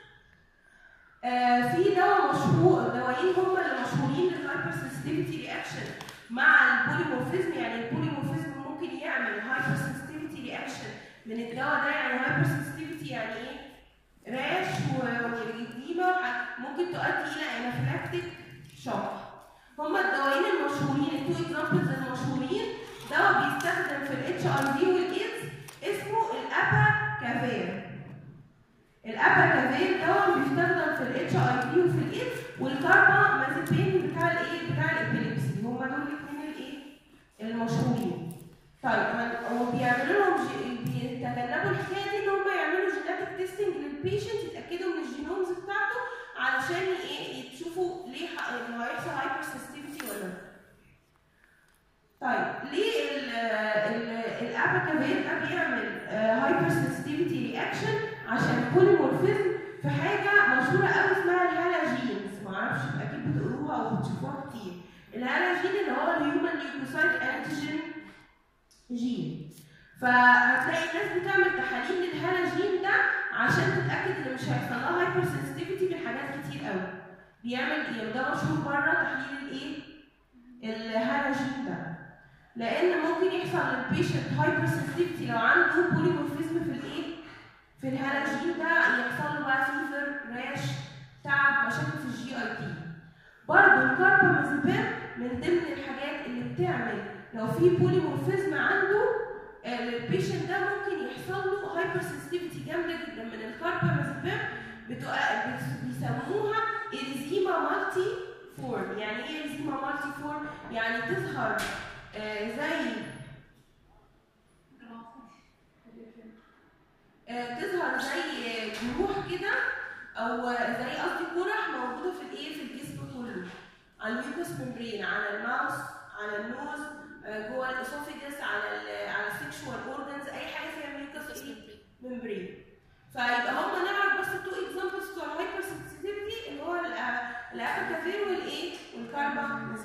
في دواء مشهور دوايين هم اللي مشهورين للهايبر سنسيتيفيتي رياكشن مع البوليمورفيزم يعني البوليمورفيزم ممكن يعمل هايبر سنسيتيفيتي رياكشن من الدواء ده يعني هايبر سنسيتيفيتي يعني ايه؟ راش وإديمة ممكن تؤدي إلى انافلاكتيك شوك هما الدوايين المشهورين التو اكزامبلز المشهورين دواء بيستخدم في الاتش ار في والايدز اسمه الابا كافير الابا كافير دواء بيستخدم في الاتش ار في وفي الايدز والكاربا مازيبين بتاع الايه بتاع الابيليبسي هما دول الاثنين الايه المشهورين طيب هن- وبيعملوا لهم جي- بيتجنبوا الحكايه دي ان هم يعملوا جيناتيك تيستنج للبيشنت يتاكدوا من الجينومز بتاعته علشان ايه يشوفوا ليه ح- إن هيحصل هايبر سنسيتيفيتي ولا لا طيب ليه ال ال الاباكافير ده بيعمل هايبر سنسيتيفيتي رياكشن عشان بوليمورفيزم في حاجه مشهوره قوي اسمها الهالاجينز معرفش اكيد بتقروها او بتشوفوها كتير الهالاجين اللي هو الهيومن ليوكوسايت انتيجين جين فهتلاقي الناس بتعمل تحاليل للهالاجين ده عشان تتاكد ان مش هيحصل لها هايبر سنسيتيفيتي من حاجات كتير قوي بيعمل ايه ده مشهور بره تحليل الايه الهالاجين ده لان ممكن يحصل للبيشنت هايبر سنسيتيفيتي لو عنده بوليمورفيزم في الايه في الهالاجين ده يحصل له بقى فيفر راش تعب مشاكل في الجي اي تي برضه الكاربامازيبين من ضمن الحاجات اللي بتعمل لو في بوليمورفيزم عنده آه، البيشنت ده ممكن يحصل له هايبر سنسيتيفيتي جامده جدا من الكاربامازيبين بتبقى بت- بيسموها اريزيما مالتي فورم يعني ايه اريزيما مالتي فورم يعني تظهر آه، زي آه، تظهر زي جروح كده او زي قصدي قرح موجوده في الايه في الجسم كله على الميوكوس ممبرين على الماوس على النوز آه، جوه الاسوفيجس على ال على السكشوال اورجنز اي حاجه فيها ميوكوس ايه ممبرين فيبقى هم نعرف بس التو اكزامبلز بتوع الهايبر سنسيتيفيتي اللي هو الابيكافير والايه والكاربا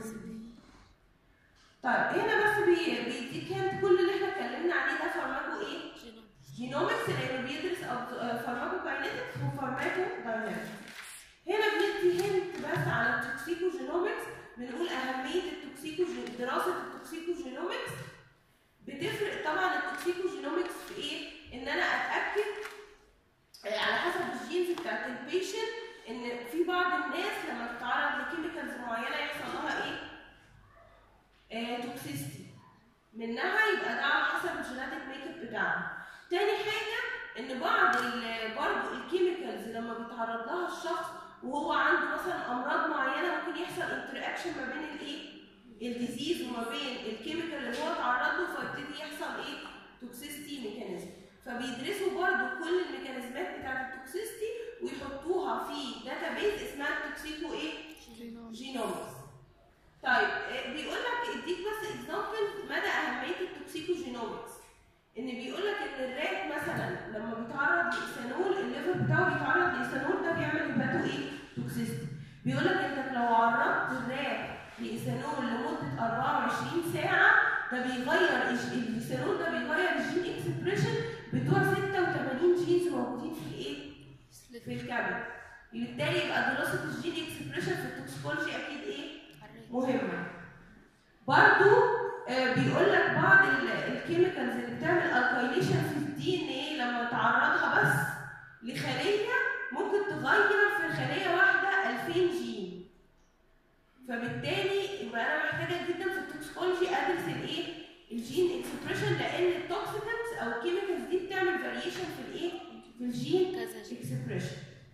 طيب هنا بس بي- بيديك هنت كل اللي احنا اتكلمنا عليه ده فارماكو ايه؟ جينومكس لانه بيدرس فارماكو كاينetics وفارماكو داينامكس هنا بندي هنت بس على التوكسيكو جينومكس بنقول اهميه التوكسيكو دراسه التوكسيكو جينومكس بتفرق طبعا التوكسيكو جينومكس في ايه؟ ان انا اتاكد آه، على حسب الجينز بتاعت البيشنت ان في بعض الناس لما تتعرض لكيميكالز معينه يحصل لها ايه؟ آه، توكسيستي منها يبقى ده على حسب الجيناتيك ميك اب بتاعها تاني حاجه ان بعض ال- برضو الكيميكالز لما بيتعرض لها الشخص وهو عنده مثلا امراض معينه ممكن يحصل انتراكشن ما بين الايه الديزيز وما بين الكيميكال اللي هو اتعرض له فيبتدي يحصل ايه توكسيستي ميكانيزم فبيدرسوا برضو كل الميكانيزمات بتاعت التوكسيستي ويحطوها في داتابيز اسمها التوكسيكو ايه جينومكس طيب آه، بيقول لك اديك بس اكزامبل مدى اهميه التوكسيكو جينومكس ان بيقول لك ان الرات مثلا لما بيتعرض لايثانول الليفر بتاعه بيتعرض لايثانول ده بيعمل هيباتو ايه توكسيستي بيقول لك انك لو عرضت الرات لايثانول لمده 24 ساعه ده بيغير الج- الايثانول ده بيغير الجين اكسبريشن بتوع 86 جينز موجودين في الايه في الكبد بالتالي يبقى دراسه الجين اكسبريشن في التوكسيكولوجي اكيد ايه مهمه برضو آه، بيقول لك بعض ال- الكيميكالز اللي بتعمل الكايليشن في الدي ان ايه لما تعرضها بس لخليه ممكن تغير في خليه واحده 2000 جين فبالتالي يبقى انا محتاجه جدا في التوكسيكولوجي ادرس الايه الجين اكسبريشن لان التوكسيكنز او الكيميكالز دي بتعمل فاريشن في الايه في الجين كذا جين. اكسبريشن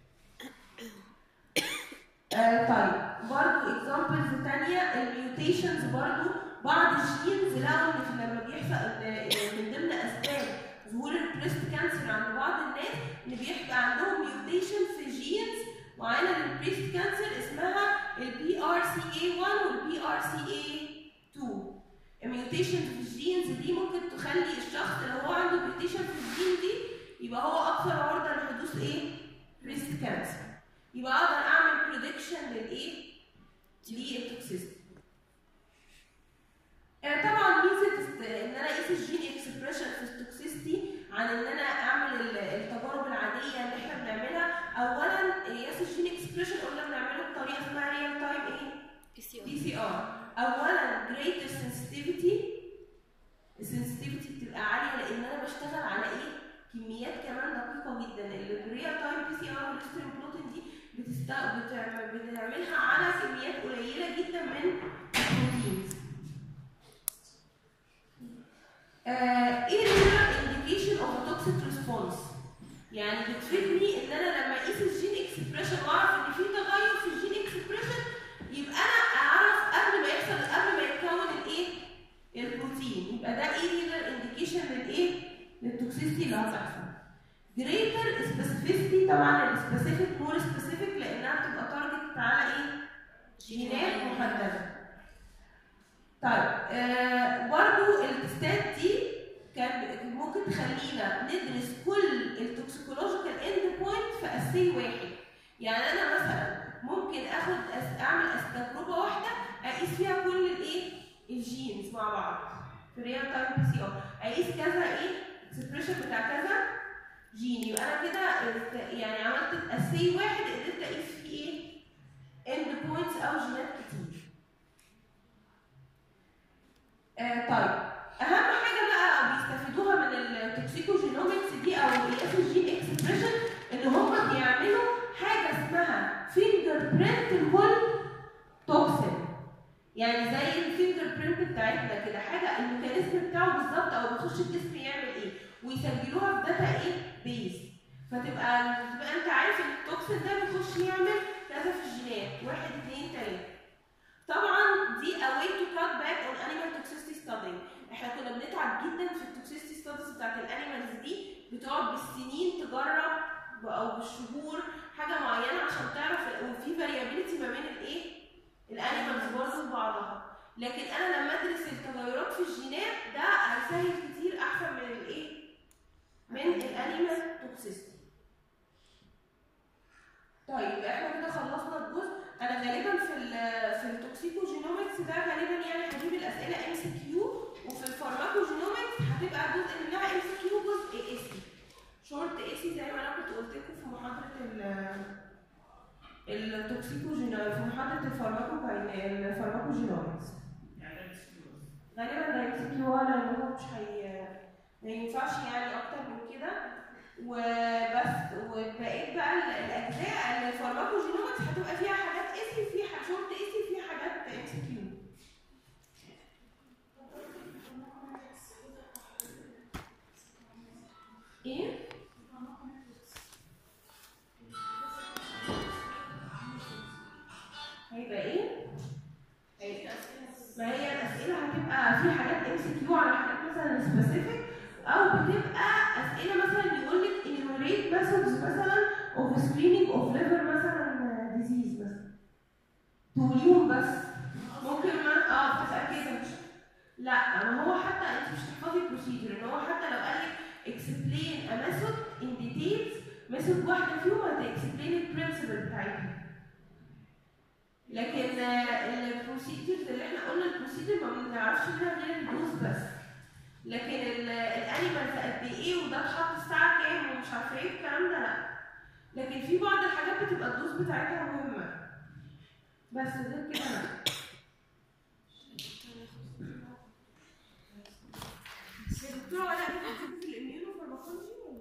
آه طيب برضو اكزامبلز تانية الميوتيشنز برضو بعض الجينز لقوا ان في لما بيحصل إن- من ضمن اسباب ظهور البريست كانسر عند بعض الناس ان بيبقى عندهم ميوتيشن في جينز معينه للبريست كانسر اسمها البي ار سي اي 1 والبي ار سي اي 2 الميوتيشن في الجينز دي ممكن تخلي الشخص لو هو عنده ميوتيشن في الجين دي يبقى هو اكثر عرضه لحدوث ايه؟ بريست كانسر يبقى اقدر اعمل بريدكشن للايه؟ للتوكسيستي آه، طبعا ميزه است- ان انا اقيس الجين اكسبريشن في التوكسيستي عن ان انا اعمل ال- التجارب العاديه اللي احنا بنعملها اولا قياس الجين اكسبريشن قلنا بنعمله بطريقه اسمها ريال تايم ايه؟ بي سي دي سي ار اولا greater sensitivity السنسيتيفيتي بتبقى عاليه لان انا بشتغل على ايه كميات كمان دقيقه جدا الريال تايم بي سي ار والستريم بروتين دي بتست... بتعمل... بنعملها على كميات قليله جدا من البروتينز آه irregular indication of a toxic response يعني بتفيدني ان انا لما اقيس الجين اكسبريشن واعرف ان في تغير في الجين اكسبريشن يبقى انا اعرف قبل ما يحصل قبل ما يتكون الايه البروتين يبقى ده irregular indication للايه للتوكسيستي اللي هتحصل greater specificity طبعا السبيسيفيك مور سبيسيفيك لانها بتبقى تارجت على ايه جينات محدده طيب آه برضو التستات دي كان ممكن تخلينا ندرس كل التوكسيكولوجيكال اند بوينت في اسي واحد يعني انا مثلا ممكن اخد أس... اعمل أس... تجربه واحده اقيس فيها كل الايه الجينز مع بعض في ريال تايم بي سي ار اقيس كذا ايه اكسبريشن بتاع كذا جين يبقى انا كده است- يعني عملت اسي واحد قدرت اقيس فيه ايه اند بوينتس او جينات كتير آه طيب اهم حاجه بقى بيستفيدوها من التوكسيكوجينومكس دي او قياس الجين اكسبريشن ان هم بيعملوا حاجه اسمها فينجر برينت لكل توكسين يعني زي الفينجر برينت بتاعتنا كده حاجه الميكانيزم بتاعه بالظبط او بيخش الجسم يعمل ايه ويسجلوها في داتا ايه بيز فتبقى تبقى انت عارف ان التوكسين ده بيخش يعمل كذا في الجينات واحد اثنين ثلاثه طبعا دي a way to cut back on animal toxicity studying احنا كنا بنتعب جدا في التوكسيستي ستاديز بتاعت الانيمالز دي بتقعد بالسنين تجرب ب- او بالشهور حاجه معينه عشان تعرف وفي فاريابيلتي ما بين الايه الانيمالز برضه وبعضها لكن انا لما ادرس التغيرات في الجينات ده هيسهل كتير احسن من الايه من الانيمال توكسيستي طيب احنا كده خلصنا الجزء انا غالبا في ال في التوكسيكوجينومكس ده غالبا يعني هجيب الاسئله ام سي كيو وفي الفارماكوجينومكس هتبقى جزء منها ام سي كيو جزء اي سي شورت اي سي زي ما انا كنت قلت لكم في محاضره ال التوكسيكوجينومكس في محاضره الفارماكو الفارماكوجينومكس غالبا ده ام سي كيو ولا ان هو مش هي ما ينفعش يعني اكتر من كده وبس وبقيت بقى ال- الاجزاء الفارماكوجينومكس هتبقى فيها حاجات اسي فيها شورت اسي فيها حاجات ام سي كيو ايه هيبقى ايه هيبقى ما هي الاسئله هتبقى في حاجات ام سي كيو على حاجات مثلا سبيسيفيك او بتبقى اسئله مثلا يقول لك enumerate methods مثلا of screening of liver مثلا disease مثلا تقوليهم بس ممكن ما اه بتبقى كده لا ما هو حتى انت مش تحفظي البروسيجر ان هو حتى لو قال لك explain a method in details ميثود واحده فيهم هتexplain البرنسبل بتاعتها لكن البروسيجرز اللي احنا قلنا البروسيجر ما بنعرفش منها غير الدوز بس لكن الانيمالز قد ايه وده اتحط الساعه كام ومش عارفه ايه الكلام ده لا لكن في بعض الحاجات بتبقى الدوز بتاعتها مهمه بس غير كده لا